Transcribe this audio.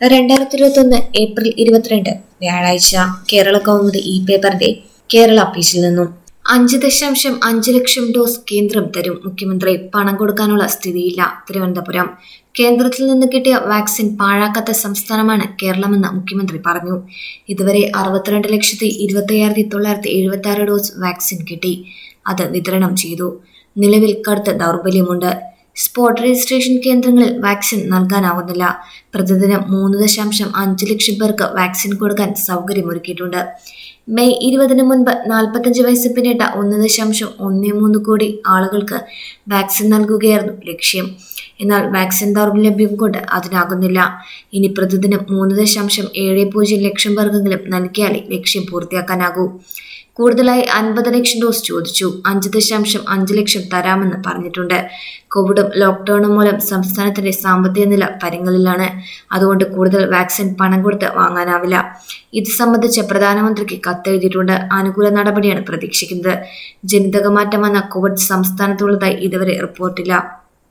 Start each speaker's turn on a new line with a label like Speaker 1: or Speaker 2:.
Speaker 1: രണ്ടായിരത്തി ഇരുപത്തൊന്ന് ഏപ്രിൽ ഇരുപത്തിരണ്ട് വ്യാഴാഴ്ച കേരള കൗമുദി ഇ പേപ്പറിന്റെ കേരള ഓഫീസിൽ നിന്നും അഞ്ച് ദശാംശം അഞ്ച് ലക്ഷം ഡോസ് കേന്ദ്രം തരും മുഖ്യമന്ത്രി പണം കൊടുക്കാനുള്ള സ്ഥിതിയില്ല തിരുവനന്തപുരം കേന്ദ്രത്തിൽ നിന്ന് കിട്ടിയ വാക്സിൻ പാഴാക്കാത്ത സംസ്ഥാനമാണ് കേരളമെന്ന് മുഖ്യമന്ത്രി പറഞ്ഞു ഇതുവരെ അറുപത്തിരണ്ട് ലക്ഷത്തി ഇരുപത്തയ്യായിരത്തി തൊള്ളായിരത്തി എഴുപത്തി ആറ് ഡോസ് വാക്സിൻ കിട്ടി അത് വിതരണം ചെയ്തു നിലവിൽ കടുത്ത ദൗർബല്യമുണ്ട് സ്പോട്ട് രജിസ്ട്രേഷൻ കേന്ദ്രങ്ങളിൽ വാക്സിൻ നൽകാനാവുന്നില്ല പ്രതിദിനം മൂന്ന് ദശാംശം അഞ്ച് ലക്ഷം പേർക്ക് വാക്സിൻ കൊടുക്കാൻ സൗകര്യമൊരുക്കിയിട്ടുണ്ട് മെയ് ഇരുപതിന് മുൻപ് നാൽപ്പത്തഞ്ച് വയസ്സ് പിന്നിട്ട ഒന്ന് ദശാംശം ഒന്ന് മൂന്ന് കോടി ആളുകൾക്ക് വാക്സിൻ നൽകുകയായിരുന്നു ലക്ഷ്യം എന്നാൽ വാക്സിൻ ദൗർലഭ്യം കൊണ്ട് അതിനാകുന്നില്ല ഇനി പ്രതിദിനം മൂന്ന് ദശാംശം ഏഴ് പൂജ്യം ലക്ഷം പേർക്കെങ്കിലും നൽകിയാലേ ലക്ഷ്യം പൂർത്തിയാക്കാനാകൂ കൂടുതലായി അൻപത് ലക്ഷം ഡോസ് ചോദിച്ചു അഞ്ച് ദശാംശം അഞ്ച് ലക്ഷം തരാമെന്ന് പറഞ്ഞിട്ടുണ്ട് കോവിഡും ലോക്ക്ഡൌണും മൂലം സംസ്ഥാനത്തിന്റെ സാമ്പത്തിക നില പരിങ്ങലിലാണ് അതുകൊണ്ട് കൂടുതൽ വാക്സിൻ പണം കൊടുത്ത് വാങ്ങാനാവില്ല ഇത് സംബന്ധിച്ച് പ്രധാനമന്ത്രിക്ക് കത്തെഴുതിയിട്ടുണ്ട് അനുകൂല നടപടിയാണ് പ്രതീക്ഷിക്കുന്നത് ജനിതക മാറ്റം വന്ന കോവിഡ് സംസ്ഥാനത്തുള്ളതായി ഇതുവരെ റിപ്പോർട്ടില്ല